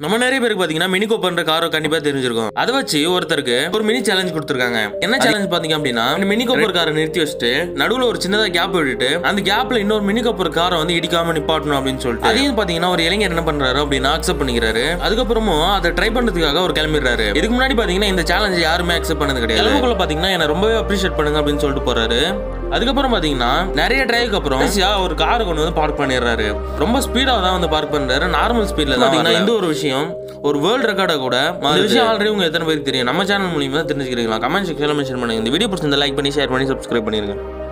நம்ம நிறைய பேருக்கு பாத்தீங்கன்னா மினி கோப்பர்ன்ற காரோ கண்டிப்பா தெரிஞ்சிருக்கும் அதை வச்சு ஒருத்தருக்கு ஒரு மினி சேலஞ்ச் கொடுத்துருக்காங்க என்ன சேலஞ்ச் பாத்தீங்க அப்படின்னா இந்த மினி கோப்பர் காரை நிறுத்தி வச்சுட்டு நடுவுல ஒரு சின்னதா கேப் விட்டுட்டு அந்த கேப்ல இன்னொரு மினி கோப்பர் காரை வந்து இடிக்காம நிப்பாட்டணும் அப்படின்னு சொல்லிட்டு அதையும் பாத்தீங்கன்னா ஒரு இளைஞர் என்ன பண்றாரு அப்படின்னா அக்செப்ட் பண்ணிக்கிறாரு அதுக்கப்புறமும் அதை ட்ரை பண்றதுக்காக அவர் கிளம்பிடுறாரு இதுக்கு முன்னாடி பாத்தீங்கன்னா இந்த சேலஞ்ச் யாருமே அக்செப்ட் பண்ணது கிடையாது கிளம்புக்குள்ள பாத்தீங்கன்னா என்ன ரொம்பவே அப்ரிஷியேட் பண்ணுங்க அப்படின்னு சொல்லிட்டு போறாரு அதுக்கப்புறம் பாத்தீங்கன்னா நிறைய டிரைவுக்கு அப்புறம் கடைசியா ஒரு காரை கொண்டு வந்து பார்க் பண்ணிடுறாரு ரொம்ப ஸ்பீடா தான் வந்து பார்க் பண்றாரு நார்மல் ஸ்பீட்ல தான் பாத்தீங்கன்னா இந்த ஒரு விஷயம் ஒரு வேர்ல்ட் ரெக்கார்டை கூட இந்த விஷயம் ஆல்ரெடி உங்க எத்தனை பேருக்கு தெரியும் நம்ம சேனல் மூலியமா தெரிஞ்சுக்கிறீங்களா கமெண்ட் செக்ஷன்ல மென்ஷன் பண்ணுங்க இந்த வீடியோ பிடிச்சிருந்தா லைக் பண்ணி ஷேர் பண்ணி சப்ஸ்கிரைப் பண்ணிருங்க